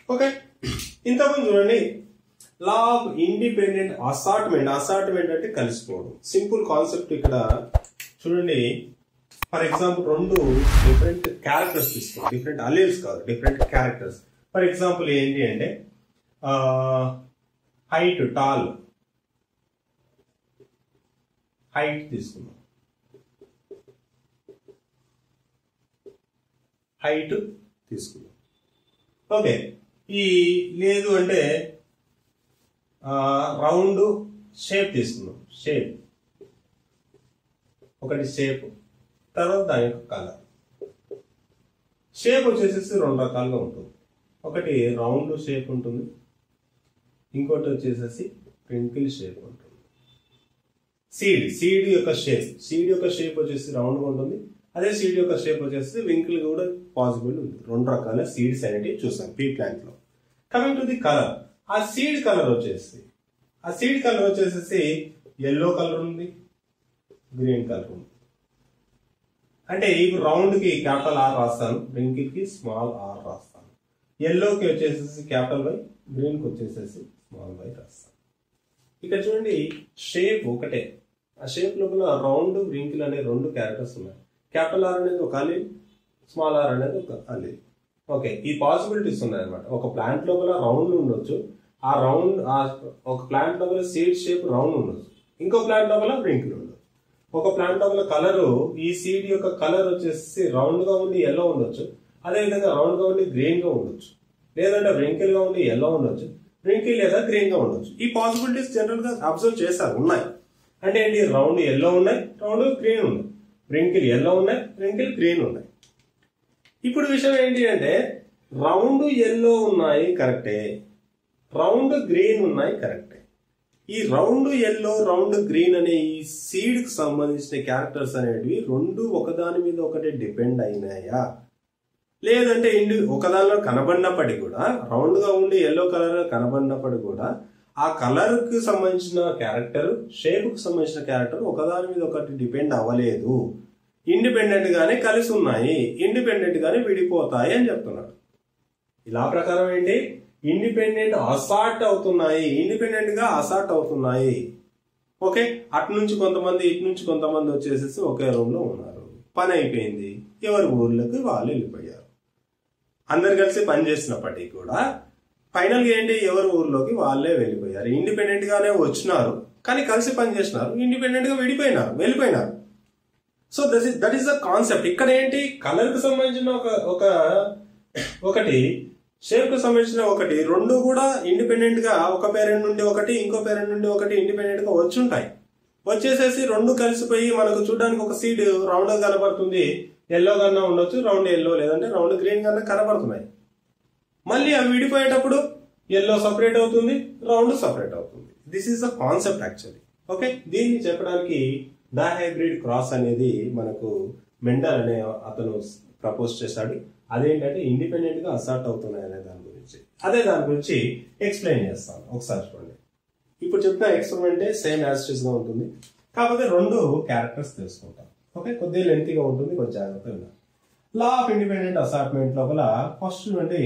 Okay ఇంతకుముందు చూడండి law of independent assortment assortment అంటే కలిసిపోవడం సింపుల్ కాన్సెప్ట్ ఇక్కడ చూడండి ఫర్ ఎగ్జాంపుల్ రెండు డిఫరెంట్ క్యారెక్టర్స్ తీసుకోండి డిఫరెంట్ అలీల్స్ కాదు డిఫరెంట్ క్యారెక్టర్స్ ఫర్ ఎగ్జాంపుల్ ఏంటి అంటే హైట్ టాల్ హైట్ తీసుకుందాం హైట్ తీసుకుందాం ఓకే ఈ లేదు అంటే రౌండ్ షేప్ తీసుకుందాం షేప్ ఒకటి షేప్ తర్వాత దాని యొక్క కలర్ షేప్ వచ్చేసేసి రెండు రకాలుగా ఉంటుంది ఒకటి రౌండ్ షేప్ ఉంటుంది ఇంకోటి వచ్చేసేసి ట్వింకిల్ షేప్ ఉంటుంది సీడ్ సీడ్ యొక్క షేప్ సీడ్ యొక్క షేప్ వచ్చేసి రౌండ్గా ఉంటుంది అదే సీడ్ యొక్క షేప్ వచ్చేసి వింకిల్ కూడా పాసిబుల్ ఉంది రెండు రకాల సీడ్స్ అనేవి చూసాం పీ ప్లాంట్ లో కమింగ్ టు ది కలర్ ఆ సీడ్ కలర్ వచ్చేసి ఆ సీడ్ కలర్ వచ్చేసేసి ఎల్లో కలర్ ఉంది గ్రీన్ కలర్ ఉంది అంటే ఇప్పుడు రౌండ్ కి క్యాపిటల్ ఆర్ రాస్తాను వింకిల్ కి స్మాల్ ఆర్ రాస్తాను ఎల్లోకి వచ్చేసేసి క్యాపిటల్ వై గ్రీన్ కి వచ్చేసేసి స్మాల్ వై రాస్తాను ఇక్కడ చూడండి షేప్ ఒకటే ఆ షేప్ లోపల రౌండ్ వింకిల్ అనే రెండు క్యారెక్టర్స్ ఉన్నాయి క్యాపిటల్ ఆర్ అనేది ఒక అలీల్ స్మాల్ ఆర్ అనేది ఒక అలీల్ ఓకే ఈ పాసిబిలిటీస్ ఉన్నాయి అనమాట ఒక ప్లాంట్ లోపల రౌండ్ ఉండొచ్చు ఆ రౌండ్ ఆ ఒక ప్లాంట్ లోపల సీడ్ షేప్ రౌండ్ ఉండొచ్చు ఇంకో ప్లాంట్ లోపల వింకిల్ ఉండొచ్చు ఒక ప్లాంట్ లోపల కలర్ ఈ సీడ్ యొక్క కలర్ వచ్చేసి రౌండ్ గా ఉండి ఎల్లో ఉండొచ్చు అదే విధంగా రౌండ్ గా ఉండి గ్రీన్ గా ఉండొచ్చు లేదంటే వ్రింకిల్ గా ఉండి ఎల్లో ఉండొచ్చు వ్రింకిల్ లేదా గ్రీన్ గా ఉండొచ్చు ఈ పాసిబిలిటీస్ జనరల్ గా అబ్జర్వ్ చేశారు ఉన్నాయి అంటే ఏంటి రౌండ్ ఎల్లో ఉన్నాయి రౌండ్ గ్రీన్ ఉన్నాయి వ్రింకిల్ ఎల్లో ఉన్నాయి వ్రింకిల్ గ్రీన్ ఉన్నాయి ఇప్పుడు విషయం ఏంటి అంటే రౌండ్ ఎల్లో ఉన్నాయి కరెక్టే రౌండ్ గ్రీన్ ఉన్నాయి కరెక్టే ఈ రౌండ్ ఎల్లో రౌండ్ గ్రీన్ అనే ఈ సీడ్ కి సంబంధించిన క్యారెక్టర్స్ అనేటివి రెండు ఒకదాని మీద ఒకటి డిపెండ్ అయినాయా లేదంటే ఇండి ఒకదానిలో కనబడినప్పటికీ కూడా రౌండ్ గా ఉండి ఎల్లో కలర్ కనబడినప్పటికీ కూడా ఆ కలర్ కి సంబంధించిన క్యారెక్టర్ షేప్ కి సంబంధించిన క్యారెక్టర్ ఒకదాని మీద ఒకటి డిపెండ్ అవ్వలేదు ఇండిపెండెంట్ గానే కలిసి ఉన్నాయి ఇండిపెండెంట్ గానే విడిపోతాయి అని చెప్తున్నాడు ఇలా ప్రకారం ఏంటి ఇండిపెండెంట్ అసార్ట్ అవుతున్నాయి ఇండిపెండెంట్ గా అసార్ట్ అవుతున్నాయి ఓకే అటు నుంచి కొంతమంది ఇటు నుంచి కొంతమంది వచ్చేసేసి ఒకే రూమ్ లో ఉన్నారు పని అయిపోయింది ఎవరి ఊర్లోకి వాళ్ళు వెళ్ళిపోయారు అందరు కలిసి పని చేసినప్పటికీ కూడా ఫైనల్ గా ఏంటి ఎవరి ఊర్లోకి వాళ్ళే వెళ్ళిపోయారు ఇండిపెండెంట్ గానే వచ్చినారు కానీ కలిసి పని చేసినారు ఇండిపెండెంట్ గా విడిపోయినారు వెళ్ళిపోయినారు so that is that is the concept ఇక్కడ ఏంటి కలర్ కు సంబంధించిన ఒక ఒక ఒకటి షేప్ కు సంబంధించిన ఒకటి రెండు కూడా ఇండిపెండెంట్ గా ఒక పేరెంట్ నుండి ఒకటి ఇంకో పేరెంట్ నుండి ఒకటి ఇండిపెండెంట్ గా వచ్చి ఉంటాయి వచ్చేసేసి రెండు కలిసిపోయి మనకు చూడడానికి ఒక సీడ్ రౌండ్ గా కనబడుతుంది ఎల్లో కన్నా ఉండొచ్చు రౌండ్ ఎల్లో లేదంటే రౌండ్ గ్రీన్ కన్నా కనబడుతున్నాయి మళ్ళీ అవి విడిపోయేటప్పుడు ఎల్లో సపరేట్ అవుతుంది రౌండ్ సపరేట్ అవుతుంది this is the concept actually okay దీన్ని చెప్పడానికి హైబ్రిడ్ క్రాస్ అనేది మనకు మెండల్ అనే అతను ప్రపోజ్ చేశాడు అదేంటంటే ఇండిపెండెంట్ గా అసార్ట్ అవుతున్నాయి అనే దాని గురించి అదే దాని గురించి ఎక్స్ప్లెయిన్ చేస్తాను ఒకసారి చూడండి ఇప్పుడు చెప్పిన ఎక్స్పెరిమెంటే సేమ్ యాస్టిస్ గా ఉంటుంది కాకపోతే రెండు క్యారెక్టర్స్ తెలుసుకుంటాం ఓకే కొద్దిగా లెంతీగా ఉంటుంది కొంచెం జాగ్రత్తగా వినాలి. లా ఆఫ్ ఇండిపెండెంట్ అసార్ట్మెంట్ లోపల ఫస్ట్ చూడండి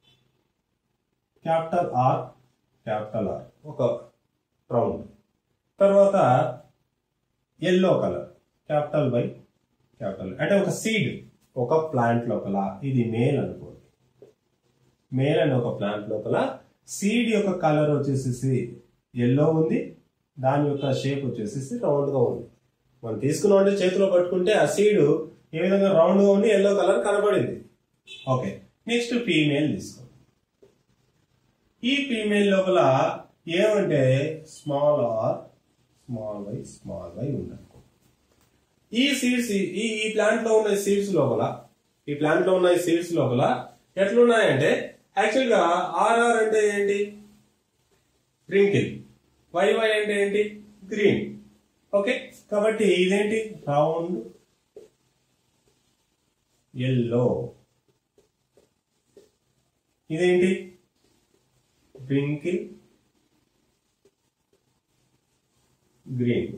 క్యాపిటల్ ఆర్ క్యాపిటల్ ఆర్ ఒక రౌండ్ తర్వాత yellow colour capital Y capital అంటే ఒక సీడ్ ఒక ప్లాంట్ లోపల ఇది మేల్ అనుకోండి మేల్ అనే ఒక ప్లాంట్ లోపల సీడ్ యొక్క కలర్ వచ్చేసేసి ఎల్లో ఉంది దాని యొక్క షేప్ వచ్చేసేసి రౌండ్ గా ఉంది మనం తీసుకున్నామంటే చేతిలో పట్టుకుంటే ఆ సీడ్ ఏ విధంగా రౌండ్ గా ఉండి ఎల్లో కలర్ కనబడింది ఓకే నెక్స్ట్ ఫీమేల్ తీసుకోండి ఈ ఫీమేల్ లోపల ఏమంటే small R small Y small Y ఉందనుకో ఈ సీడ్స్ ఈ ఈ ప్లాంట్ లో ఉన్న సీడ్స్ లోపల ఈ ప్లాంట్ లో ఉన్న సీడ్స్ లోపల ఎట్లున్నాయంటే యాక్చువల్ గా ఆర్ఆర్ అంటే ఏంటి రింకిల్ వైవై అంటే ఏంటి గ్రీన్ ఓకే కాబట్టి ఇదేంటి రౌండ్ ఎల్లో ఇదేంటి రింకిల్ గ్రీన్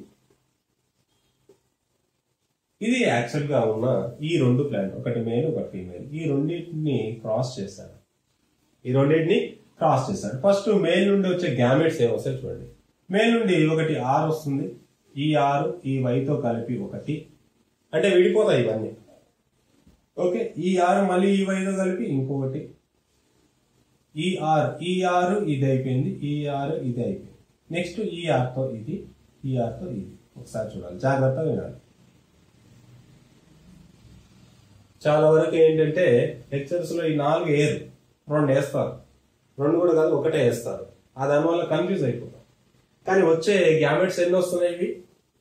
ఇది యాక్చువల్ గా ఉన్న ఈ రెండు ప్లాంట్ ఒకటి మేల్ ఒకటి ఫీమేల్ ఈ రెండింటిని క్రాస్ చేశారు ఈ రెండింటిని క్రాస్ చేశాడు ఫస్ట్ మేల్ నుండి వచ్చే గ్యామెట్స్ ఏమొస్తాయి చూడండి మేల్ నుండి ఒకటి ఆర్ వస్తుంది ఈ ఆరు ఈ వైతో కలిపి ఒకటి అంటే విడిపోతాయి ఇవన్నీ ఓకే ఈ ఆరు మళ్ళీ ఈ వైతో కలిపి ఇంకొకటి ఈ ఆర్ ఈ ఆరు ఇది అయిపోయింది ఈ ఆరు ఇది అయిపోయింది నెక్స్ట్ ఈ ఆర్తో ఇది ఈ ఆర్తో ఇది ఒకసారి చూడాలి జాగ్రత్తగా వినాలి చాలా వరకు ఏంటంటే లెక్చర్స్ లో ఈ నాలుగు వేయరు రెండు వేస్తారు రెండు కూడా కాదు ఒకటే వేస్తారు ఆ దానివల్ల కన్ఫ్యూజ్ అయిపోతాం కానీ వచ్చే గ్యామెట్స్ ఎన్ని వస్తున్నాయి ఇవి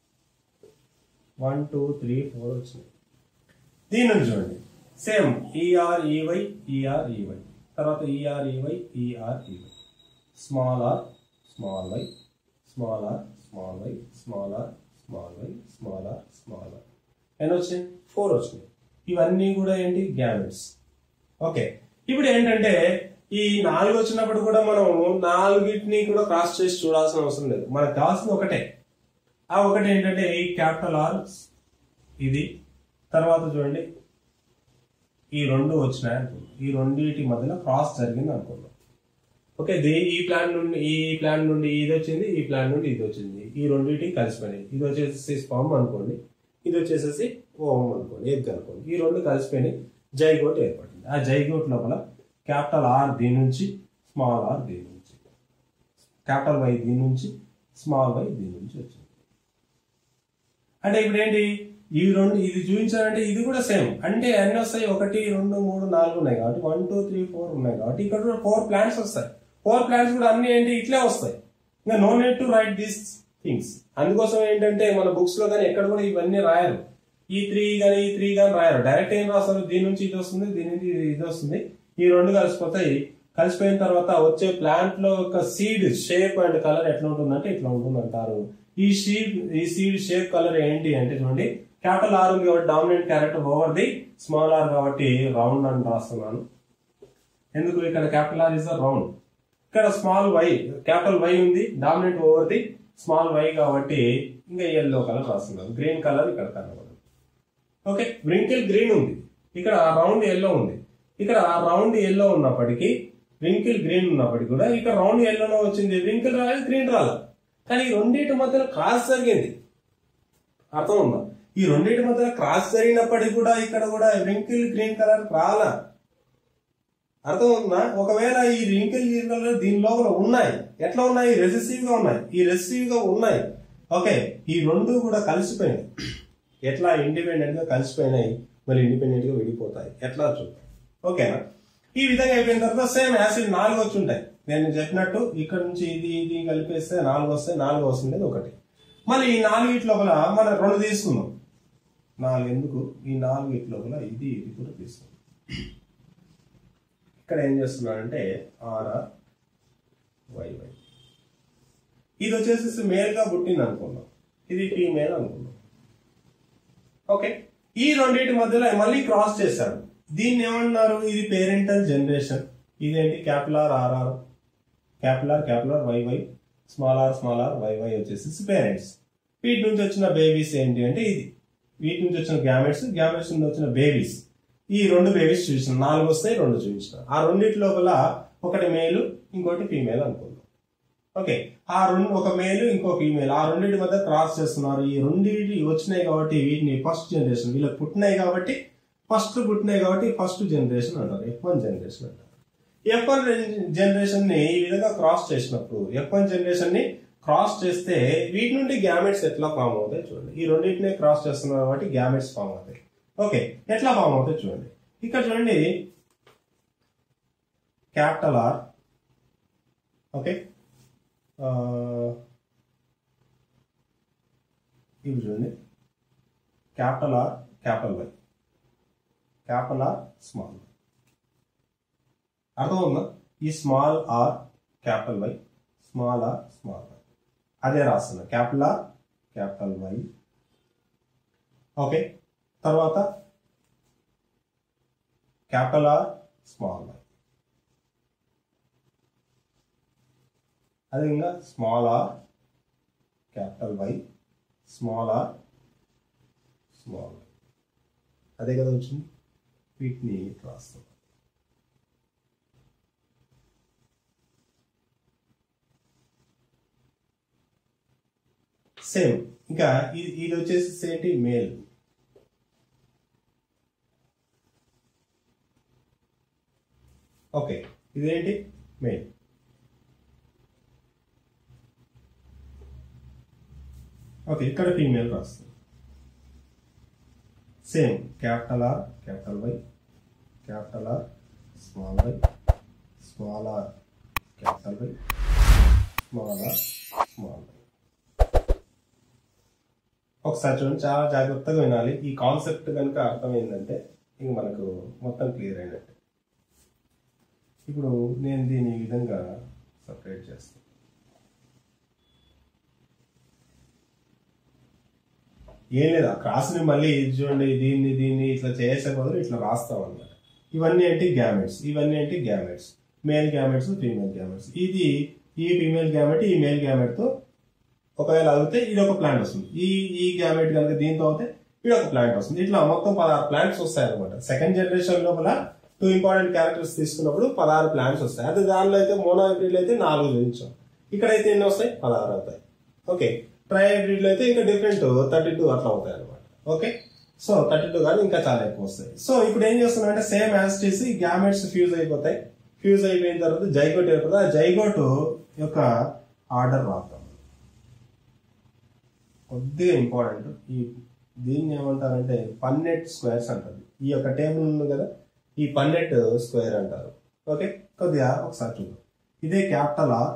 వన్ టూ త్రీ ఫోర్ వచ్చినాయి దీని నుంచి చూడండి సేమ్ ఈఆర్ ఈవై ఈఆర్ ఈవై తర్వాత ఈఆర్ ఈవై ఈఆర్ ఈవై small R small Y small R small Y small R small Y small R small R ఎన్ని వచ్చినాయి ఫోర్ వచ్చినాయి ఇవన్నీ కూడా ఏంటి గ్యామెట్స్ ఓకే ఇప్పుడు ఏంటంటే ఈ నాలుగు వచ్చినప్పుడు కూడా మనం నాలుగిటిని కూడా క్రాస్ చేసి చూడాల్సిన అవసరం లేదు మనకు కావాల్సింది ఒకటే ఆ ఒకటి ఏంటంటే ఈ క్యాపిటల్ ఆర్ ఇది తర్వాత చూడండి ఈ రెండు వచ్చినాయి అనుకుందాం ఈ రెండింటి మధ్యలో క్రాస్ జరిగింది అనుకుందాం ఓకే ది ఈ ప్లాన్ నుండి ఈ ప్లాన్ నుండి ఇది వచ్చింది ఈ ప్లాన్ నుండి ఇది వచ్చింది ఈ రెండింటి కలిసిపోయినాయి ఇది వచ్చేసి స్పామ్ అనుకోండి ఇది వచ్చేసేసి ఓం అనుకోండి ఎగ్ అనుకోండి ఈ రెండు కలిసిపోయినాయి జైగోట్ ఏర్పడింది ఆ జైగోట్ లోపల క్యాపిటల్ ఆర్ దీని నుంచి స్మాల్ ఆర్ దీని నుంచి క్యాపిటల్ వై దీని నుంచి స్మాల్ వై దీని నుంచి వచ్చింది అంటే ఇప్పుడు ఏంటి ఈ రెండు ఇది చూపించాలంటే ఇది కూడా సేమ్ అంటే అన్ని వస్తాయి ఒకటి రెండు మూడు నాలుగు ఉన్నాయి కాబట్టి వన్ టూ త్రీ ఫోర్ ఉన్నాయి కాబట్టి ఇక్కడ కూడా ఫోర్ ప్లాంట్స్ వస్తాయి ఫోర్ ప్లాంట్స్ కూడా అన్ని ఏంటి ఇట్లే వస్తాయి ఇంకా no need to write these things అందుకోసం ఏంటంటే మన బుక్స్ లో కానీ ఎక్కడ కూడా ఇవన్నీ రాయరు ఈ త్రీ కానీ ఈ త్రీ కానీ రాయరు డైరెక్ట్ ఏం రాస్తారు దీని నుంచి ఇది వస్తుంది దీని నుంచి ఇది ఇది వస్తుంది ఈ రెండు కలిసిపోతాయి కలిసిపోయిన తర్వాత వచ్చే ప్లాంట్ లో ఒక సీడ్ షేప్ అండ్ కలర్ ఎట్లా ఉంటుందంటే ఇట్లా ఉంటుంది అంటారు ఈ షీప్ ఈ సీడ్ షేప్ కలర్ ఏంటి అంటే చూడండి క్యాపిటల్ ఆర్ ఉంది కాబట్టి dominant character over the small R కాబట్టి రౌండ్ అని రాస్తున్నాను ఎందుకు ఇక్కడ క్యాపిటల్ ఆర్ ఇస్ రౌండ్ ఇక్కడ స్మాల్ వై క్యాపిటల్ వై ఉంది dominant over the small Y కాబట్టి ఇంకా ఎల్లో కలర్ రాస్తున్నాను గ్రీన్ కలర్ ఇక్కడ కనబడదు ఓకే వ్రింకిల్ గ్రీన్ ఉంది ఇక్కడ రౌండ్ ఎల్లో ఉంది ఇక్కడ రౌండ్ ఎల్లో ఉన్నప్పటికీ వ్రింకిల్ గ్రీన్ ఉన్నప్పటికీ కూడా ఇక్కడ రౌండ్ ఎల్లోనో వచ్చింది వ్రింకిల్ రాలేదు గ్రీన్ రాలేదు కానీ ఈ రెండింటి మధ్యలో క్రాస్ జరిగింది అర్థం ఉందా ఈ రెండింటి మధ్యలో క్రాస్ జరిగినప్పటికీ కూడా ఇక్కడ కూడా వ్రింకిల్ గ్రీన్ కలర్ రాలా అర్థం ఉందా ఒకవేళ ఈ రింకిల్ గ్రీన్ కలర్ దీని లోపల ఉన్నాయి ఎట్లా ఉన్నాయి రెసిసివ్ గా ఉన్నాయి ఈ రెసిసివ్ గా ఉన్నాయి ఓకే ఈ రెండు కూడా కలిసిపోయినాయి ఎట్లా ఇండిపెండెంట్ గా కలిసిపోయినాయి మళ్ళీ ఇండిపెండెంట్ గా విడిపోతాయి ఎట్లా చూద్దాం ఓకేనా ఈ విధంగా అయిపోయిన తర్వాత సేమ్ యాసిడ్ నాలుగు వచ్చి ఉంటాయి నేను చెప్పినట్టు ఇక్కడ నుంచి ఇది ఇది కలిపేస్తే నాలుగు వస్తే నాలుగు వస్తుంది ఒకటి మళ్ళీ ఈ నాలుగిటి లోపల మనం రెండు తీసుకుందాం నాలుగు ఎందుకు ఈ నాలుగిటి లోపల ఇది ఇది కూడా తీసుకుందాం ఇక్కడ ఏం చేస్తున్నానంటే ఆర్ఆర్ వైవై ఇది వచ్చేసి మేల్ గా పుట్టింది అనుకుందాం ఇది ఫీమేల్ అనుకుందాం ఓకే ఈ రెండింటి మధ్యలో మళ్ళీ క్రాస్ చేశారు దీన్ని ఏమన్నారు ఇది పేరెంటల్ జనరేషన్ ఇదేంటి capital R R capital capital Y Y small R small R Y Y వచ్చేసి పేరెంట్స్ వీటి నుంచి వచ్చిన బేబీస్ ఏంటి అంటే ఇది వీటి నుంచి వచ్చిన గ్యామెట్స్ గ్యామెట్స్ నుంచి వచ్చిన బేబీస్ ఈ రెండు బేబీస్ చూసిన నాలుగు వస్తాయి రెండు చూపించిన ఆ రెండింటి లోపల ఒకటి మేలు ఇంకోటి ఫీమేల్ అనుకుందాం ఓకే ఆ రెండు ఒక మేలు ఇంకో ఫీమేల్ ఆ రెండింటి మధ్య క్రాస్ చేస్తున్నారు ఈ రెండింటి వచ్చినాయి కాబట్టి వీటిని ఫస్ట్ జనరేషన్ వీళ్ళకి పుట్టినాయి కాబట్టి ఫస్ట్ పుట్టినాయి కాబట్టి ఫస్ట్ జనరేషన్ అంటారు ఎఫ్ వన్ జనరేషన్ అంటారు ఎఫ్ వన్ జనరేషన్ ని ఈ విధంగా క్రాస్ చేసినప్పుడు ఎఫ్ వన్ జనరేషన్ ని క్రాస్ చేస్తే వీటి నుండి గ్యామెట్స్ ఎట్లా ఫామ్ అవుతాయి చూడండి ఈ రెండింటిని క్రాస్ చేస్తున్నారు కాబట్టి గ్యామెట్స్ ఫామ్ అవుతాయి ఓకే ఎట్లా ఫామ్ అవుతాయి చూడండి ఇక్కడ చూడండి క్యాపిటల్ ఆర్ ఓకే ఇవి చూడండి capital R capital Y capital R small అర్థం ఉందా ఈ small R capital Y small R small Y అదే రాస్తున్నా capital R capital Y okay తర్వాత క్యాపిటల్ ఆర్ స్మాల్ వై అదేవిధంగా small R capital Y small R small Y అదే కదా వచ్చింది వీటిని రాస్తాం సేమ్ ఇంకా ఇది ఇది వచ్చేసి ఏంటి మేల్ ఓకే ఇదేంటి మెయిన్ ఓకే ఇక్కడ ఫీమేల్ రాస్తుంది same capital R capital Y capital R small Y small R capital Y small R small Y ఒకసారి చూడండి చాలా జాగ్రత్తగా వినాలి ఈ కాన్సెప్ట్ కనుక అర్థమైందంటే ఇంక మనకు మొత్తం క్లియర్ అయినట్టే ఇప్పుడు నేను దీన్ని ఈ విధంగా సపరేట్ చేస్తాను ఏం లేదు ఆ క్రాస్ని మళ్ళీ ఇది చూడండి దీన్ని దీన్ని ఇట్లా చేసే బదులు ఇట్లా రాస్తాం అన్నమాట ఇవన్నీ ఏంటి గ్యామెట్స్ ఇవన్నీ ఏంటి gametes male gametes female gametes ఇది ఈ ఫీమేల్ గ్యామెట్ ఈ మేల్ గ్యామెట్ తో ఒకవేళ అవుతే ఇది ఒక ప్లాంట్ వస్తుంది ఈ ఈ గ్యామెట్ కనుక దీంతో అవుతే ఇది ఒక ప్లాంట్ వస్తుంది ఇట్లా మొత్తం పదహారు ప్లాంట్స్ వస్తాయి అనమాట సెకండ్ జనరేషన్ లోపల టూ ఇంపార్టెంట్ క్యారెక్టర్స్ తీసుకున్నప్పుడు పదహారు ప్లాంట్స్ వస్తాయి అదే దానిలో అయితే మోనో హైబ్రిడ్ అయితే నాలుగు చూపించాం ఇక్కడైతే ఎన్ని వస్తాయి పదహారు అవుతాయి ఓకే ట్రై హైబ్రిడ్ లో అయితే ఇంకా డిఫరెంట్ థర్టీ టూ అట్లా అవుతాయి అనమాట ఓకే సో థర్టీ టూ కానీ ఇంకా చాలా ఎక్కువ వస్తాయి సో ఇప్పుడు ఏం చేస్తున్నాం అంటే సేమ్ యాజ్ చేసి గ్యామెట్స్ ఫ్యూజ్ అయిపోతాయి ఫ్యూజ్ అయిపోయిన తర్వాత జైగోట్ ఏర్పడుతుంది ఆ జైగోట్ యొక్క ఆర్డర్ రాద్దాం కొద్దిగా ఇంపార్టెంట్ ఈ దీన్ని ఏమంటారంటే పన్నెట్ స్క్వేర్స్ అంటారు ఈ యొక్క టేబుల్ ఉంది కదా ఈ పన్నెట్ స్క్వేర్ అంటారు ఓకే కొద్దిగా ఒకసారి చూద్దాం ఇదే క్యాపిటల్ ఆర్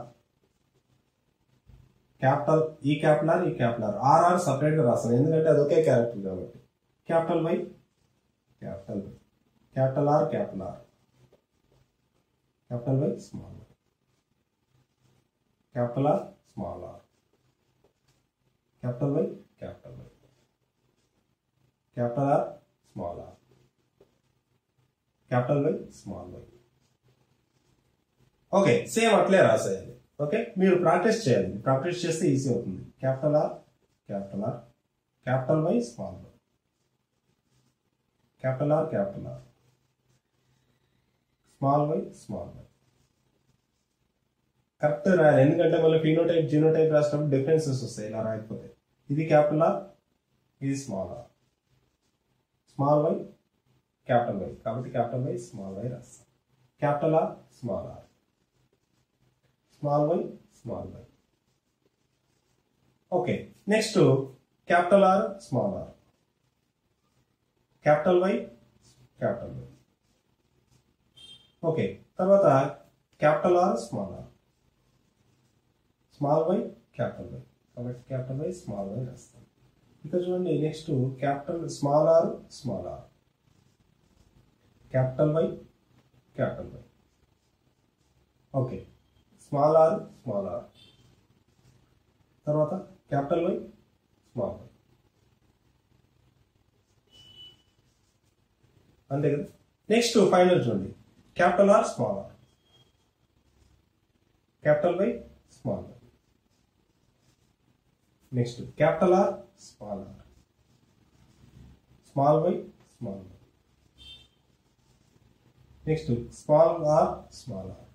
క్యాపిటల్ ఈ క్యాపిటల్ ఆర్ ఈ క్యాపిటల్ ఆర్ ఆర్ఆర్ సపరేట్ గా రాస్తాను ఎందుకంటే అది ఒకే క్యారెక్టర్ కాబట్టి capital Y capital Y capital R capital R capital Y small Y capital R small R capital Y capital Y capital R small R capital Y small Y okay same అట్లే రాసేయాలి okay మీరు practice చేయాలి practice చేస్తే easy అవుతుంది capital R capital R capital Y small Y capital R capital R small Y small Y correct రాయాలి ఎందుకంటే మళ్ళీ phenotype genotype రాసినప్పుడు డిఫరెన్సెస్ వస్తాయి ఇలా రాయకపోతే ఇది క్యాపిటల్ ఆర్ ఇది small R small Y capital Y కాబట్టి క్యాపిటల్ వై స్మాల్ వై రాస్తాం capital R small R small Y small Y okay next capital R small R capital Y capital Y okay తర్వాత capital R small R small Y capital Y కాబట్టి capital Y small Y రాస్తాం ఇక్కడ చూడండి next capital small R small R capital Y capital Y okay small R small R తర్వాత capital Y small Y అంతే కదా next final చూడండి capital R small R capital Y small Y next capital R small R small Y small Y next small R small R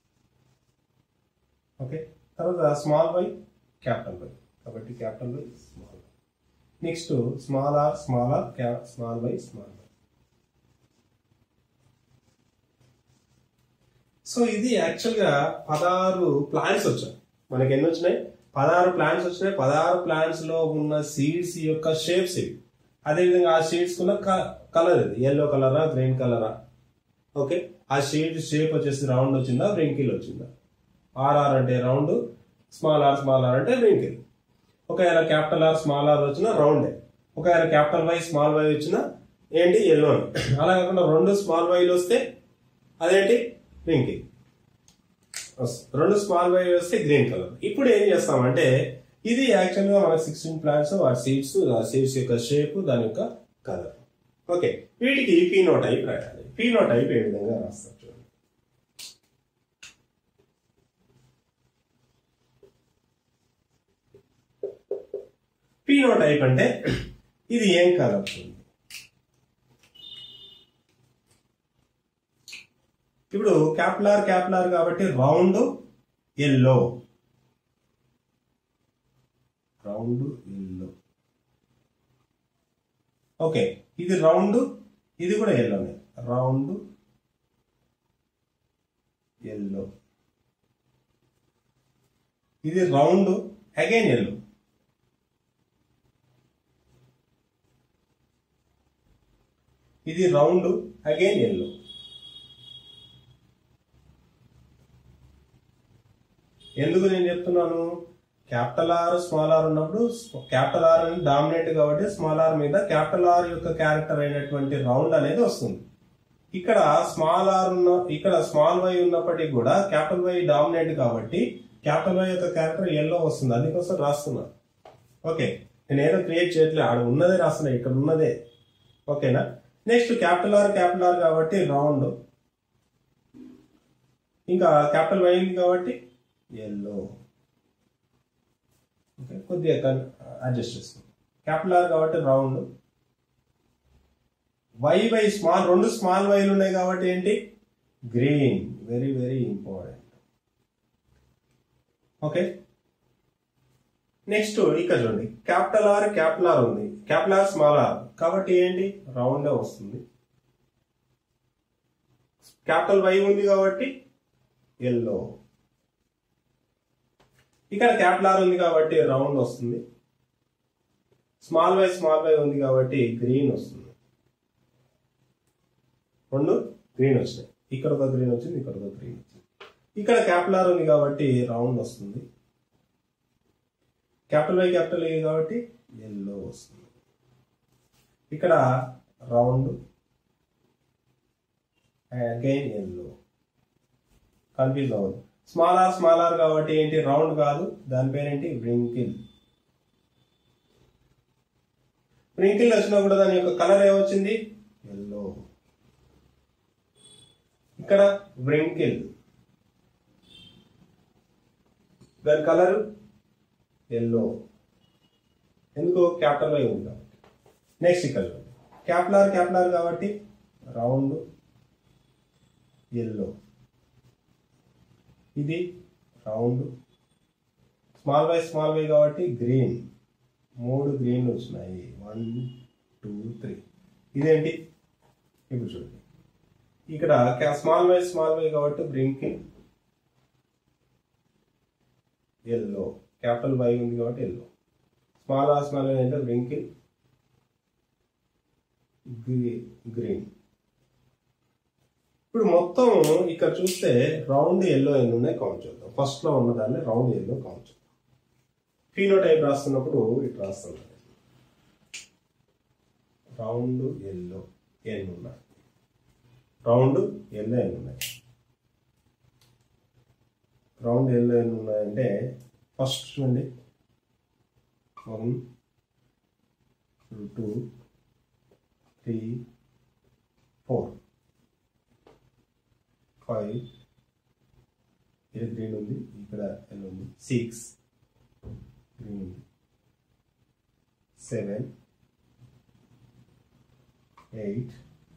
okay తర్వాత small Y capital Y కాబట్టి capital Y small Y next small R small R small Y small Y so ఇది actual గా పదహారు plants వచ్చాయి మనకి ఎన్ని వచ్చినాయి పదహారు ప్లాంట్స్ వచ్చినాయి పదహారు ప్లాంట్స్ లో ఉన్న సీడ్స్ యొక్క షేప్స్ ఇవి అదేవిధంగా ఆ సీడ్స్ కున్న కలర్ ఇది ఎల్లో కలరా గ్రీన్ కలరా ఓకే ఆ షేడ్ షేప్ వచ్చేసి రౌండ్ వచ్చిందా వ్రింకిల్ వచ్చిందా ఆర్ఆర్ అంటే round small R small R అంటే వ్రింకిల్ ఒకవేళ క్యాపిటల్ ఆర్ స్మాల్ ఆర్ వచ్చినా రౌండే ఒకవేళ క్యాపిటల్ వై స్మాల్ వై వచ్చినా ఏంటి ఎల్లో అలా కాకుండా రెండు స్మాల్ వైలు వస్తే అదేంటి వ్రింకిల్ రెండు స్మాల్ వై వస్తే గ్రీన్ కలర్ ఇప్పుడు ఏం చేస్తామంటే ఇది యాక్చువల్ గా మనకి సిక్స్టీన్ ప్లాంట్స్ వాటి సీడ్స్ ఆ సీడ్స్ యొక్క షేప్ దాని యొక్క కలర్ ఓకే వీటికి పీనో టైప్ రాయాలి పీనో టైప్ ఏ విధంగా రాస్తారు చూడండి పీనో టైప్ అంటే ఇది ఏం కలర్ చూడండి ఇప్పుడు క్యాప్లార్ క్యాప్లార్ కాబట్టి round yellow round yellow okay ఇది రౌండ్ ఇది కూడా ఎల్లోనే రౌండ్ ఎల్లో ఇది రౌండ్ అగైన్ ఎల్లో ఇది రౌండ్ అగైన్ ఎల్లో ఎందుకు నేను చెప్తున్నాను క్యాపిటల్ ఆర్ స్మాల్ ఆర్ ఉన్నప్పుడు క్యాపిటల్ ఆర్ అని డామినేట్ కాబట్టి స్మాల్ ఆర్ మీద క్యాపిటల్ ఆర్ యొక్క క్యారెక్టర్ అయినటువంటి రౌండ్ అనేది వస్తుంది ఇక్కడ స్మాల్ ఆర్ ఉన్న ఇక్కడ స్మాల్ వై ఉన్నప్పటికీ కూడా క్యాపిటల్ వై డామినేట్ కాబట్టి క్యాపిటల్ వై యొక్క క్యారెక్టర్ ఎల్లో వస్తుంది అందుకోసం రాస్తున్నా ఓకే నేను ఏదో క్రియేట్ చేయట్లేదు ఆడ ఉన్నదే రాస్తున్నా ఇక్కడ ఉన్నదే ఓకేనా next capital R capital R కాబట్టి రౌండ్ ఇంకా క్యాపిటల్ వై ఉంది కాబట్టి ఎల్లో ఓకే కొద్దిగా అడ్జస్ట్ చేస్తాం క్యాపిటల్ ఆర్ కాబట్టి రౌండ్ వై బై స్మాల్ రెండు స్మాల్ వైలు ఉన్నాయి కాబట్టి ఏంటి green very very important okay next ఇక్కడ చూడండి క్యాపిటల్ ఆర్ క్యాపిటల్ ఆర్ ఉంది క్యాపిటల్ ఆర్ స్మాల్ ఆర్ కాబట్టి ఏంటి రౌండ్ వస్తుంది క్యాపిటల్ వై ఉంది కాబట్టి ఎల్లో ఇక్కడ క్యాపిటల్ ఆర్ ఉంది కాబట్టి రౌండ్ వస్తుంది స్మాల్ వై స్మాల్ వై ఉంది కాబట్టి గ్రీన్ వస్తుంది రెండు గ్రీన్ వచ్చినాయి ఇక్కడ ఒక గ్రీన్ వచ్చింది ఇక్కడ ఒక గ్రీన్ వచ్చింది ఇక్కడ క్యాపిటల్ ఆర్ ఉంది కాబట్టి రౌండ్ వస్తుంది క్యాపిటల్ వై క్యాపిటల్ ఏ కాబట్టి ఎల్లో వస్తుంది ఇక్కడ రౌండ్ అగైన్ ఎల్లో కన్ఫ్యూజ్ అవ్వదు స్మాల్ ఆర్ స్మాల్ ఆర్ కాబట్టి ఏంటి రౌండ్ కాదు దాని పేరేంటి వ్రింకిల్ వ్రింకిల్ వచ్చినా కూడా దాని యొక్క కలర్ ఏమొచ్చింది ఎల్లో ఇక్కడ వ్రింకిల్ దాని కలర్ ఎల్లో ఎందుకు క్యాపిటల్ వై ఉంది కాబట్టి నెక్స్ట్ ఇక్కడ క్యాపిటల్ ఆర్ క్యాపిటల్ ఆర్ కాబట్టి రౌండ్ ఎల్లో ఇది round small Y small Y కాబట్టి గ్రీన్ మూడు గ్రీన్ వచ్చినాయి వన్ టూ త్రీ ఇదేంటి ఇప్పుడు చూడండి ఇక్కడ స్మాల్ వై స్మాల్ వై కాబట్టి బ్రింకింగ్ ఎల్లో క్యాపిటల్ వై ఉంది కాబట్టి yellow small R small Y అంటే బ్రింకింగ్ గ్రీన్ ఇప్పుడు మొత్తం ఇక్కడ చూస్తే రౌండ్ ఎల్లో ఎన్ని ఉన్నాయి కౌంట్ చేద్దాం ఫస్ట్ లో ఉన్నదాన్ని రౌండ్ ఎల్లో కౌంట్ చేద్దాం ఫీనో టైప్ రాస్తున్నప్పుడు ఇటు రాస్తున్నాను రౌండ్ ఎల్లో ఎన్ని ఉన్నాయి రౌండ్ ఎల్లో ఎన్ని ఉన్నాయి రౌండ్ ఎల్లో ఎన్ని ఉన్నాయంటే ఫస్ట్ చూడండి one two three four five ఇక్కడ గ్రీన్ ఉంది ఇక్కడ ఎల్లో ఉంది సిక్స్ గ్రీన్ ఉంది సెవెన్ ఎయిట్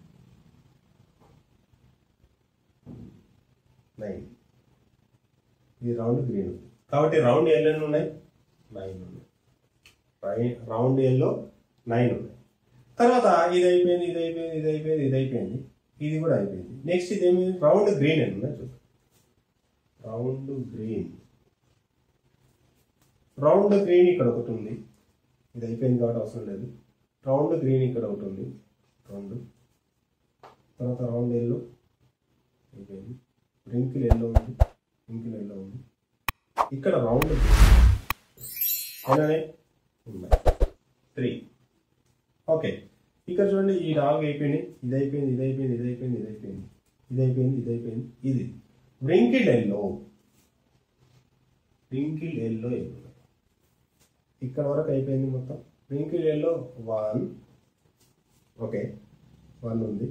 నైన్ ఇది రౌండ్ గ్రీన్ ఉంది కాబట్టి రౌండ్ ఎల్లో ఎన్ని ఉన్నాయి నైన్ ఉన్నాయి రై- రౌండ్ ఎల్లో నైన్ ఉన్నాయి తర్వాత ఇది అయిపోయింది ఇది అయిపోయింది ఇది అయిపోయింది ఇది అయిపోయింది ఇది కూడా అయిపోయింది నెక్స్ట్ ఇది ఏమి రౌండ్ గ్రీన్ అని ఉన్నాయి చూద్దాం రౌండ్ గ్రీన్ రౌండ్ గ్రీన్ ఇక్కడ ఒకటి ఉంది ఇది అయిపోయింది కాబట్టి అవసరం లేదు రౌండ్ గ్రీన్ ఇక్కడ ఒకటి ఉంది రౌండ్ తర్వాత రౌండ్ ఎల్లో అయిపోయింది రింకిల్ ఎల్లో ఉంది రింకిల్ ఎల్లో ఉంది ఇక్కడ రౌండ్ అలానే ఉన్నాయి త్రీ ఓకే ఇక్కడ చూడండి ఈ నాలుగు అయిపోయినాయి ఇది అయిపోయింది ఇది అయిపోయింది ఇది అయిపోయింది ఇది అయిపోయింది ఇది అయిపోయింది ఇది అయిపోయింది ఇది wrinkle yellow wrinkle yellow yellow ఇక్కడ వరకు అయిపోయింది మొత్తం wrinkle yellow one okay one ఉంది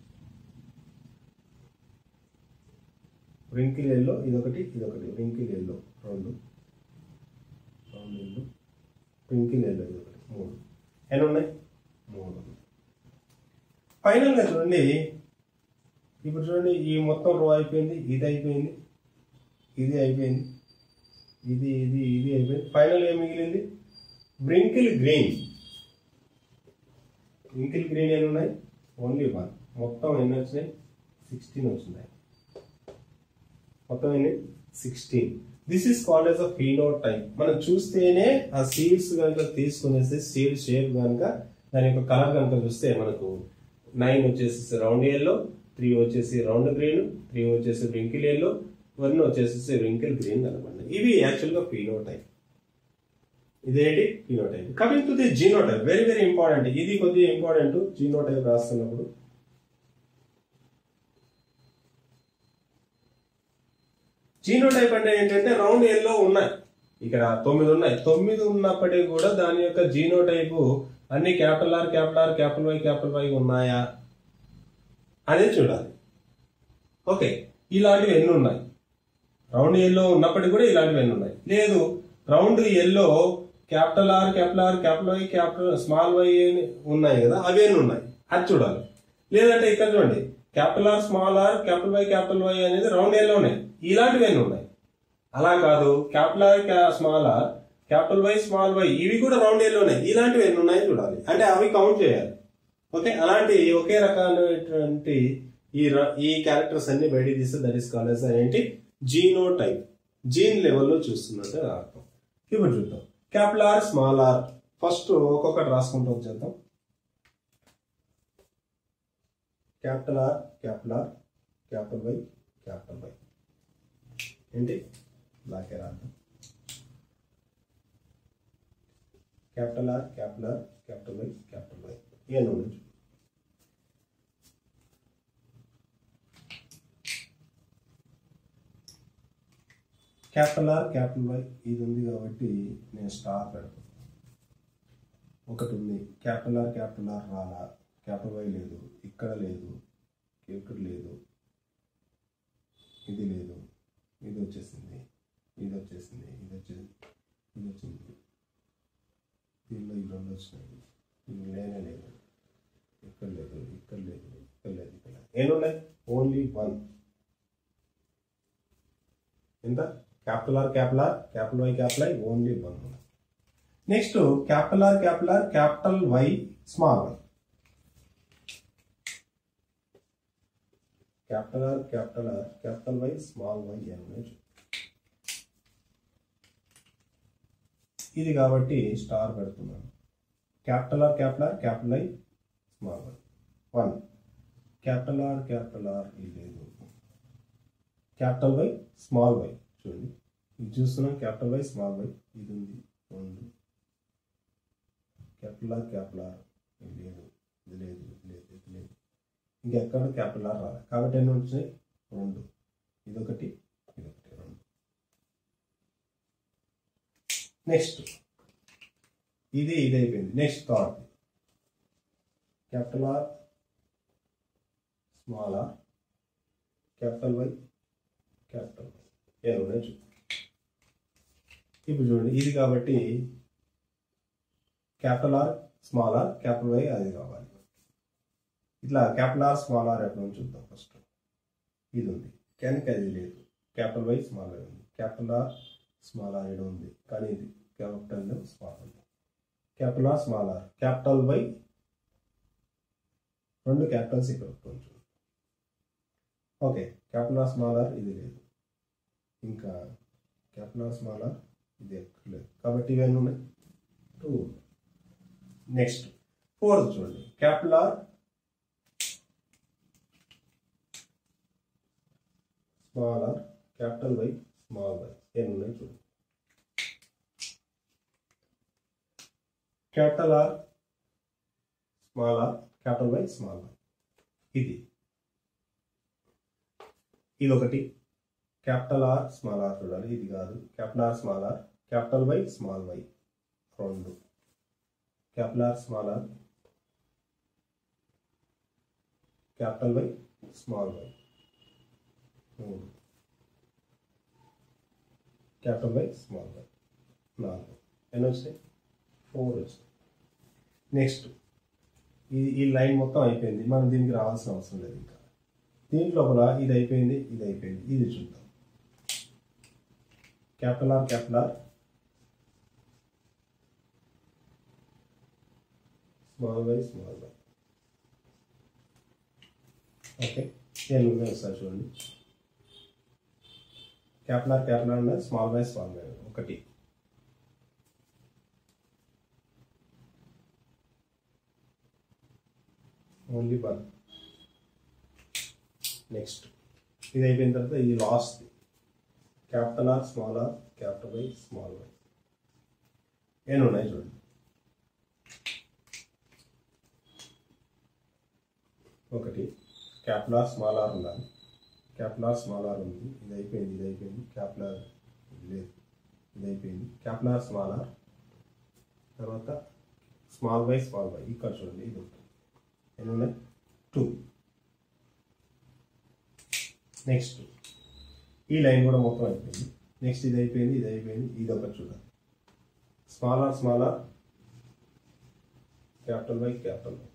రింకిల్ ఎల్లో ఇదొకటి ఇదొకటి రింకిల్ ఎల్లో రెండు రెండు ఎల్లో రింకిల్ ఎల్లో ఇదొకటి మూడు ఎన్ని ఉన్నాయి మూడు ఉన్నాయి ఫైనల్గా చూడండి ఇప్పుడు చూడండి ఈ మొత్తం రో అయిపోయింది ఇది అయిపోయింది ఇది అయిపోయింది ఇది ఇది ఇది అయిపోయింది ఫైనల్ ఏం మిగిలింది బ్రింకిల్ గ్రీన్ బ్రింకిల్ గ్రీన్ ఎన్ని ఉన్నాయి ఓన్లీ వన్ మొత్తం ఎన్ని వచ్చినాయి సిక్స్టీన్ వచ్చినాయి మొత్తం ఎన్ని sixteen this is called as a phenotype మనం చూస్తేనే ఆ సీడ్స్ కనుక తీసుకునేసి సీడ్ షేప్ కనుక దాని యొక్క కలర్ కనుక చూస్తే మనకు నైన్ వచ్చేసి రౌండ్ ఎల్లో త్రీ వచ్చేసి రౌండ్ గ్రీన్ త్రీ వచ్చేసి రింకిల్ ఎల్లో వన్ వచ్చేసి రింకిల్ గ్రీన్ అనమాట ఇవి యాక్చువల్గా ఫీనో టైప్ ఇదేంటి phenotype coming to the genotype very very important ఇది కొద్దిగా ఇంపార్టెంట్ జీనోటైప్ రాస్తున్నప్పుడు జీనోటైప్ అంటే ఏంటంటే రౌండ్ ఎల్లో ఉన్నాయి ఇక్కడ తొమ్మిది ఉన్నాయి తొమ్మిది ఉన్నప్పటికీ కూడా దాని యొక్క జీనోటైపు అన్ని capital R capital R capital Y capital Y ఉన్నాయా అనేది చూడాలి ఓకే ఇలాంటివి ఎన్ని ఉన్నాయి రౌండ్ ఎల్లో ఉన్నప్పటికీ కూడా ఇలాంటివి ఎన్ని ఉన్నాయి లేదు round yellow capital R capital R capital Y capital small Y అని ఉన్నాయి కదా అవి ఎన్ని ఉన్నాయి అది చూడాలి లేదంటే ఇక్కడ చూడండి capital R small R capital Y capital Y అనేది రౌండ్ ఎల్లోనే ఇలాంటివి ఎన్ని ఉన్నాయి అలా కాదు capital R small R capital Y small Y ఇవి కూడా రౌండ్ ఎల్లోనే ఇలాంటివి ఎన్ని ఉన్నాయి చూడాలి అంటే అవి కౌంట్ చేయాలి ఓకే అలాంటి ఒకే రకమైనటువంటి ఈ ర- ఈ క్యారెక్టర్స్ అన్ని బయటికి తీస్తే దట్ ఈస్ కాల్డ్ ఏంటి జీనో టైప్ జీన్ లెవెల్లో చూస్తున్నట్టు అర్థం ఇప్పుడు చూద్దాం capital R small R first ఒక్కొక్కటి రాసుకుంటూ వచ్చేద్దాం capital R capital R capital Y capital Y ఏంటి బ్లాక్ రాద్దాం capital R capital R capital Y capital Y ఏ నుంచి క్యాపిటల్ ఆర్ క్యాపిటల్ వై ఇది ఉంది కాబట్టి నేను స్టార్ పెడతాను ఒకటి ఉంది క్యాపిటల్ ఆర్ క్యాపిటల్ ఆర్ రాలా క్యాపిటల్ వై లేదు ఇక్కడ లేదు ఇక్కడ లేదు ఇది లేదు ఇది వచ్చేసింది ఇది వచ్చేసింది ఇది వచ్చేసింది ఇది వచ్చింది దీనిలో ఈ రెండు వచ్చినాయి ఇది లేనే లేదు ఇక్కడ లేదు ఇక్కడ లేదు ఇక్కడ లేదు ఇక్కడ లేదు ఎన్ని ఉన్నాయి ఓన్లీ వన్ ఎంత capital R capital R capital Y capital I only one next capital R capital R capital Y small Y capital R capital R capital Y small Y అని ఇది కాబట్టి స్టార్ పెడుతున్నాను capital R capital R capital I small Y one capital R capital R ఇది లేదు capital Y small why చూడండి ఇది చూస్తున్నాం capital Y small Y ఇది ఉంది రెండు క్యాపిటల్ ఆర్ క్యాపిటల్ ఆర్ ఇది లేదు ఇది లేదు ఇది లేదు ఇది లేదు ఇంకెక్కడ క్యాపిటల్ ఆర్ రాలేదు కాబట్టి ఎన్ని వచ్చినాయి రెండు ఇదొకటి ఇదొకటి రెండు నెక్స్ట్ ఇది ఇది అయిపోయింది next third capital R small R capital Y capital Y ఏ ఉన్నాయి చూ ఇప్పుడు చూడండి ఇది కాబట్టి capital R small R capital Y అది కావాలి ఇట్లా క్యాపిటల్ ఆర్ స్మాల్ ఆర్ ఎక్కడ నుంచి చూద్దాం ఫస్ట్ ఇది ఉంది కనుక అది లేదు క్యాపిటల్ వై స్మాల్ వై ఉంది క్యాపిటల్ ఆర్ స్మాల్ ఆర్ ఇక్కడ ఉంది కానీ ఇది క్యాపిటల్ స్మాల్ ఉంది capital R small R capital Y రెండు క్యాపిటల్స్ ఇక్కడ కొంచెం okay capital R small R ఇది లేదు ఇంకా క్యాపిటల్ ఆర్ స్మాల్ ఆర్ ఇది ఎక్కడ లేదు కాబట్టి ఇవన్నీ ఉన్నాయి టూ నెక్స్ట్ ఫోర్త్ చూడండి capital R small R capital Y small Y ఎన్ని ఉన్నాయి చూడండి capital R small R capital Y small Y ఇది ఇది ఒకటి క్యాపిటల్ ఆర్ స్మాల్ ఆర్ చూడాలి ఇది కాదు capital R small R capital Y small Y రెండు capital R small R capital Y small Y మూడు క్యాపిటల్ వై స్మాల్ వై నాలుగు ఎన్ని వచ్చినాయి ఫోర్ వచ్చినాయి నెక్స్ట్ ఈ ఈ లైన్ మొత్తం అయిపోయింది మనం దీనికి రావాల్సిన అవసరం లేదు ఇంకా దీంట్లో కూడా ఇది అయిపోయింది ఇది అయిపోయింది ఇది చూద్దాం capital R capital R small Y small Y okay నేను ఉన్నాయి ఒకసారి చూడండి క్యాపిటల్ క్యాపిటల్ ఉన్నది స్మాల్ వై స్మాల్ వై ఒకటి ఓన్లీ వన్ నెక్స్ట్ ఇది అయిపోయిన తర్వాత ఇది last capital R small R capital Y small Y ఎన్ని ఉన్నాయి చూడండి ఒకటి క్యాపిటల్ ఆర్ స్మాల్ ఆర్ ఉండాలి క్యాపిటల్ ఆర్ స్మాల్ ఆర్ ఉంది ఇది అయిపోయింది ఇది అయిపోయింది క్యాపిటల్ ఆర్ లేదు ఇది అయిపోయింది క్యాపిటల్ ఆర్ స్మాల్ ఆర్ తర్వాత స్మాల్ వై స్మాల్ వై ఇక్కడ చూడండి ఇది ఉంటుంది ఎన్ని ఉన్నాయి టూ నెక్స్ట్ ఈ లైన్ కూడా మొత్తం అయిపోయింది నెక్స్ట్ ఇది అయిపోయింది ఇది అయిపోయింది ఇది ఒకటి చూడాలి small R small R capital Y capital Y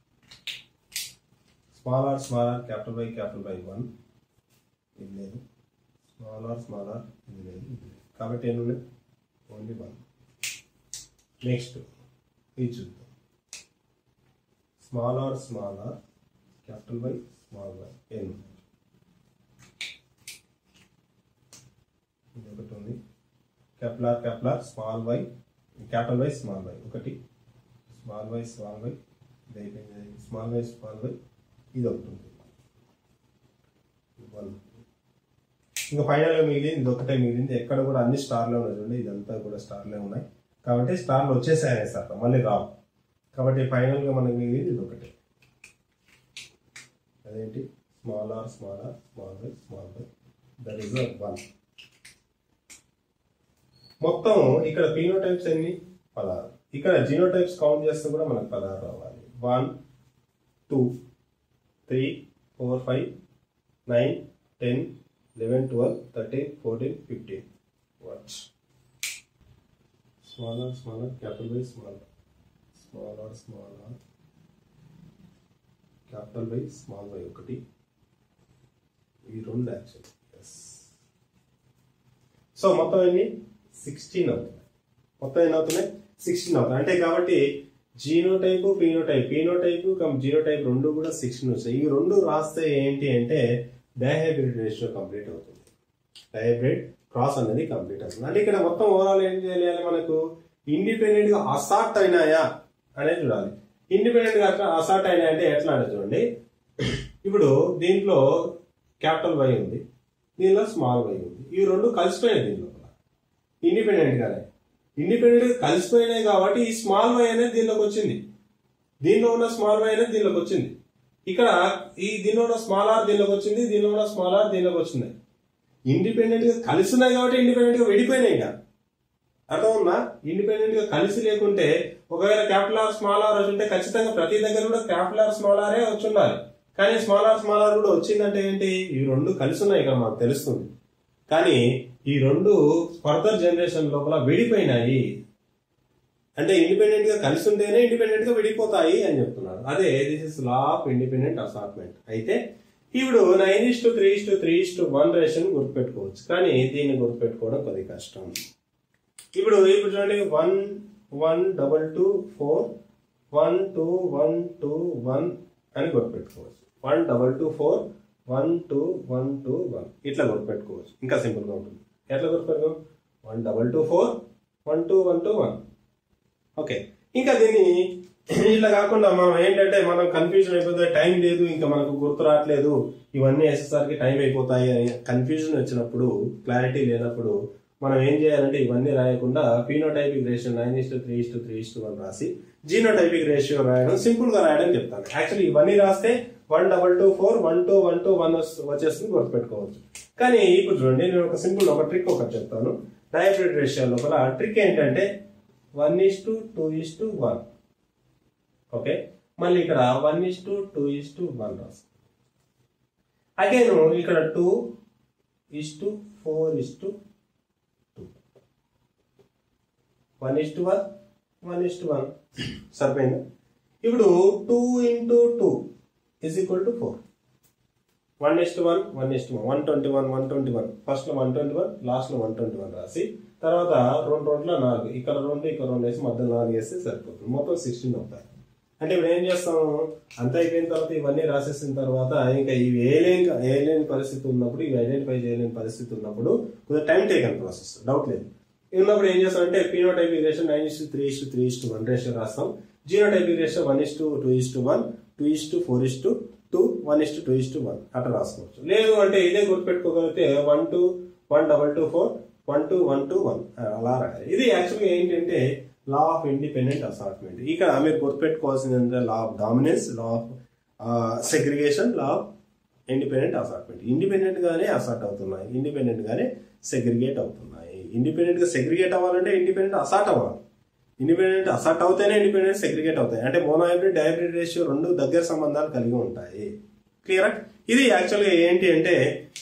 small R small R capital Y capital Y one ఇది లేదు స్మాల్ ఆర్ స్మాల్ ఆర్ ఇది లేదు ఇది లేదు కాబట్టి ఎన్ని ఉన్నాయి ఓన్లీ వన్ నెక్స్ట్ ఇది చూద్దాం small R small R capital Y small Y ఎన్ని ఉన్నాయి ఇది ఒకటి ఉంది capital R capital R small Y capital Y small Y ఒకటి స్మాల్ వై స్మాల్ వై ఇది అయిపోయింది స్మాల్ వై స్మాల్ వై ఇది ఒకటి ఉంది వన్ ఇంకా ఫైనల్గా మిగిలింది ఇది ఒకటే మిగిలింది ఎక్కడ కూడా అన్ని స్టార్లే ఉన్నాయి చూడండి ఇదంతా కూడా స్టార్లే ఉన్నాయి కాబట్టి స్టార్లు వచ్చేసాయి సార్ మళ్ళీ రావు కాబట్టి ఫైనల్గా మనకి మిగిలింది ఇది ఒకటే అదేంటి small R small R small Y small Y that is one మొత్తం ఇక్కడ ఫీనోటైప్స్ ఎన్ని పదహారు ఇక్కడ జీనోటైప్స్ కౌంట్ చేస్తే కూడా మనకు పదహారు రావాలి one two three four five nine ten eleven twelve thirteen fourteen fifteen watch small R small R capital by small small R small R capital by small by ఒకటి ఈ రెండు యాక్షన్ ఎస్ సో మొత్తం ఎన్ని sixteen అవుతున్నాయి మొత్తం ఎన్ని అవుతున్నాయి sixteen అవుతున్నాయి అంటే కాబట్టి genotype phenotype phenotype come genotype రెండు కూడా సిక్స్టీన్ వస్తాయి ఈ రెండు రాస్తే ఏంటి అంటే డైహైబ్రిడ్ రేషియో కంప్లీట్ అవుతుంది డైహైబ్రిడ్ క్రాస్ అనేది కంప్లీట్ అవుతుంది అంటే ఇక్కడ మొత్తం ఓవరాల్ ఏం చేయాలి మనకు ఇండిపెండెంట్ గా అసార్ట్ అయినాయా అనేది చూడాలి ఇండిపెండెంట్ గా అసార్ట్ అయినాయి అంటే ఎట్లా అంటే చూడండి ఇప్పుడు దీంట్లో క్యాపిటల్ వై ఉంది దీనిలో స్మాల్ వై ఉంది ఈ రెండు కలిసిపోయినాయి దీని లోపల ఇండిపెండెంట్ గానే ఇండిపెండెంట్ గా కలిసిపోయినాయి కాబట్టి ఈ స్మాల్ వై అనేది దీనిలోకి వచ్చింది దీనిలో ఉన్న స్మాల్ వై అనేది దీనిలోకి వచ్చింది ఇక్కడ ఈ దీనిలో ఉన్న స్మాల్ ఆర్ దీనిలోకి వచ్చింది దీనిలో ఉన్న స్మాల్ ఆర్ దీనిలోకి వచ్చింది ఇండిపెండెంట్ గా కలిసి ఉన్నాయి కాబట్టి ఇండిపెండెంట్ గా విడిపోయినాయి ఇక అర్థం ఉందా ఇండిపెండెంట్ గా కలిసి లేకుంటే ఒకవేళ క్యాపిటల్ ఆర్ స్మాల్ ఆర్ వచ్చి ఉంటే ఖచ్చితంగా ప్రతి దగ్గర కూడా క్యాపిటల్ ఆర్ స్మాల్ ఆరే వచ్చి ఉండాలి కానీ స్మాల్ ఆర్ స్మాల్ ఆర్ కూడా వచ్చిందంటే ఏంటి ఈ రెండు కలిసి ఉన్నాయి ఇక్కడ మాకు తెలుస్తుంది కానీ ఈ రెండు ఫర్దర్ జనరేషన్ లోపల విడిపోయినాయి అంటే ఇండిపెండెంట్ గా కలిసి ఉంటేనే ఇండిపెండెంట్ గా విడిపోతాయి అని చెప్తున్నారు అదే this is law of independent assortment అయితే ఇప్పుడు nine is to three is to three is to one ration గుర్తుపెట్టుకోవచ్చు కానీ దీన్ని గుర్తుపెట్టుకోవడం కొద్ది కష్టం ఇప్పుడు ఇప్పుడు చూడండి one one double two four one two one two one అని గుర్తుపెట్టుకోవచ్చు one double two four one two one two one ఇట్లా గుర్తుపెట్టుకోవచ్చు ఇంకా సింపుల్గా ఉంటుంది ఎట్లా గుర్తుపెట్టుకో one double two four one two one two one okay ఇంకా దీన్ని ఇట్లా కాకుండా మనం ఏంటంటే మనం కన్ఫ్యూజన్ అయిపోతే టైం లేదు ఇంకా మనకు గుర్తు రావట్లేదు ఇవన్నీ వేసేసరికి టైం అయిపోతాయి అని కన్ఫ్యూజన్ వచ్చినప్పుడు క్లారిటీ లేనప్పుడు మనం ఏం చేయాలంటే ఇవన్నీ రాయకుండా phenotypic ratio nine is three is three is one రాసి జీనోటైపిక్ రేషియో రాయడం సింపుల్ గా రాయడం చెప్తాను యాక్చువల్లీ ఇవన్నీ రాస్తే one double two four one two one two one వచ్చేస్తుంది గుర్తుపెట్టుకోవచ్చు కానీ ఇప్పుడు చూడండి నేను ఒక సింపుల్ ఒక ట్రిక్ ఒకటి చెప్తాను డయాబెటిక్ రేషియో లోపల ట్రిక్ ఏంటంటే one is to two is to one okay మళ్ళీ ఇక్కడ one is to two is to one రాసు అగైన్ ఇక్కడ two is to four is to two one is to one one is to one సరిపోయింది ఇప్పుడు two into two is equal to four one is to one one is to one one twenty one one twenty one first లో one twenty one last లో one twenty one రాసి తర్వాత రెండు రోడ్ల నాలుగు ఇక్కడ రెండు ఇక్కడ రెండు వేసి మధ్యలో నాలుగు వేస్తే సరిపోతుంది మొత్తం సిక్స్టీన్ అవుతాయి అంటే ఇప్పుడు ఏం చేస్తాము అంత అయిపోయిన తర్వాత ఇవన్నీ రాసేసిన తర్వాత ఇంకా ఇవి వేయలేని వేయలేని పరిస్థితి ఉన్నప్పుడు ఇవి ఐడెంటిఫై చేయలేని పరిస్థితి ఉన్నప్పుడు కొద్దిగా టైం టేకన్ ప్రాసెస్ డౌట్ లేదు ఉన్నప్పుడు ఏం చేస్తాం అంటే phenotype ratio nine is three is three is one ratio రాస్తాం genotype ratio one is to two is to one two is to four is to two one is to two is to one అట్లా రాసుకోవచ్చు లేదు అంటే ఇదే గుర్తుపెట్టుకోగలిగితే one two one double two four one two one two one అలా రాయాలి ఇది యాక్చువల్గా ఏంటంటే లా ఆఫ్ ఇండిపెండెంట్ అసార్ట్మెంట్ ఇక్కడ మీరు గుర్తుపెట్టుకోవాల్సింది ఏంటంటే law of dominance law of segregation law of independent assortment independent గానే అసార్ట్ అవుతున్నాయి ఇండిపెండెంట్ గానే సెగ్రిగేట్ అవుతున్నాయి ఇండిపెండెంట్ గా సెగ్రిగేట్ అవ్వాలంటే ఇండిపెండెంట్ అసార్ట్ అవ్వాలి ఇండిపెండెంట్ అసార్ట్ అవుతేనే ఇండిపెండెంట్ సెగ్రిగేట్ అవుతాయి అంటే మోనోహైబ్రిడ్ డైబ్రిడ్ రేషియో రెండు దగ్గర సంబంధాలు కలిగి ఉంటాయి క్లియరా ఇది యాక్చువల్గా ఏంటి అంటే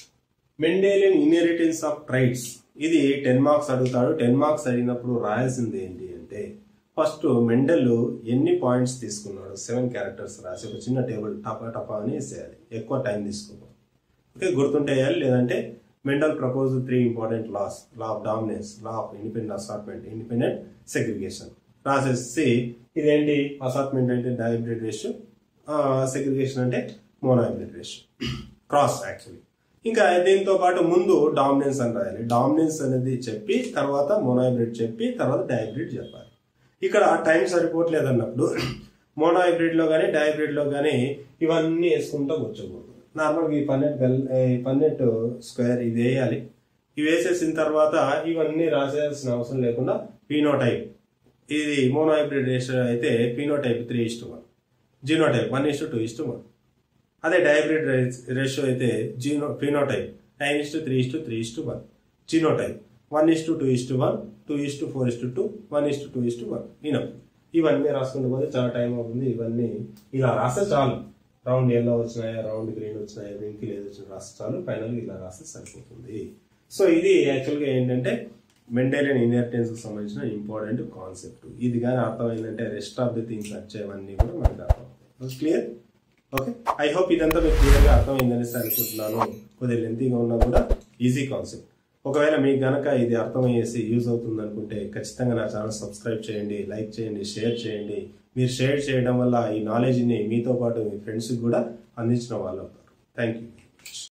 మెండేలియన్ ఇన్హెరిటెన్స్ ఆఫ్ ట్రైట్స్ ఇది టెన్ మార్క్స్ అడుగుతాడు టెన్ మార్క్స్ అడిగినప్పుడు రాయాల్సింది ఏంటి అంటే ఫస్ట్ మెండల్ ఎన్ని పాయింట్స్ తీసుకున్నాడు సెవెన్ క్యారెక్టర్స్ రాసి ఒక చిన్న టేబుల్ టపా టపా అని వేసేయాలి ఎక్కువ టైం తీసుకోకూడదు ఓకే గుర్తుంటేయాలి లేదంటే Mendel propose three important laws law of dominance law of independent assortment independent segregation రాసేసి ఇదేంటి అసార్ట్మెంట్ అంటే డయాబ్రిడ్ రేషియో సెగ్రిగేషన్ అంటే మోనోహైబ్రిడ్ రేషియో క్రాస్ యాక్చువల్లీ ఇంకా దీంతో పాటు ముందు డామినెన్స్ అని రాయాలి డామినెన్స్ అనేది చెప్పి తర్వాత మోనోహైబ్రిడ్ చెప్పి తర్వాత డయాబ్రిడ్ చెప్పాలి ఇక్కడ టైం సరిపోవట్లేదు అన్నప్పుడు మోనోహైబ్రిడ్ లో కానీ డయాబ్రిడ్ లో కానీ ఇవన్నీ వేసుకుంటూ కూర్చోకూడదు నార్మల్గా ఈ పన్నెట్ గల్ ఈ పన్నెట్ స్క్వేర్ ఇది వేయాలి ఇవి వేసేసిన తర్వాత ఇవన్నీ రాసేయాల్సిన అవసరం లేకుండా పీనోటైప్ ఇది మోనోహైబ్రిడ్ రేషియో అయితే phenotype three is to one genotype one is to two is to one అదే డయాబ్రిడ్ రేషియో అయితే geno phenotype nine is to three is to three is to one genotype one is to two is to one two is to four is to two one is to two is to one ఈనో ఇవన్నీ రాసుకుంటూ పోతే చాలా time అవుతుంది ఇవన్నీ ఇలా రాస్తే చాలు రౌండ్ ఎల్లో వచ్చినాయా రౌండ్ గ్రీన్ వచ్చినాయా వింకిల్ ఏది వచ్చినా రాస్తే చాలు ఫైనల్ ఇలా రాస్తే సరిపోతుంది సో ఇది యాక్చువల్గా ఏంటంటే మెంటేలియన్ ఇన్హెరిటెన్స్ కి సంబంధించిన ఇంపార్టెంట్ కాన్సెప్ట్ ఇది కానీ అర్థమైందంటే రెస్ట్ ఆఫ్ ది థింగ్స్ వచ్చేవన్నీ కూడా మనకి అర్థం క్లియర్ ఓకే ఐ హోప్ ఇదంతా మీకు క్లియర్గా అర్థమైందనేసి అనుకుంటున్నాను కొద్దిగా లెంతీగా ఉన్నా కూడా ఈజీ కాన్సెప్ట్ ఒకవేళ మీకు గనక ఇది అర్థమయ్యేసి యూజ్ అవుతుంది అనుకుంటే ఖచ్చితంగా నా ఛానల్ సబ్స్క్రైబ్ చేయండి లైక్ చేయండి షేర్ చేయండి మీరు షేర్ చేయడం వల్ల ఈ నాలెడ్జ్ని మీతో పాటు మీ ఫ్రెండ్స్కి కూడా అందించిన వాళ్ళు అవుతారు థ్యాంక్ యూ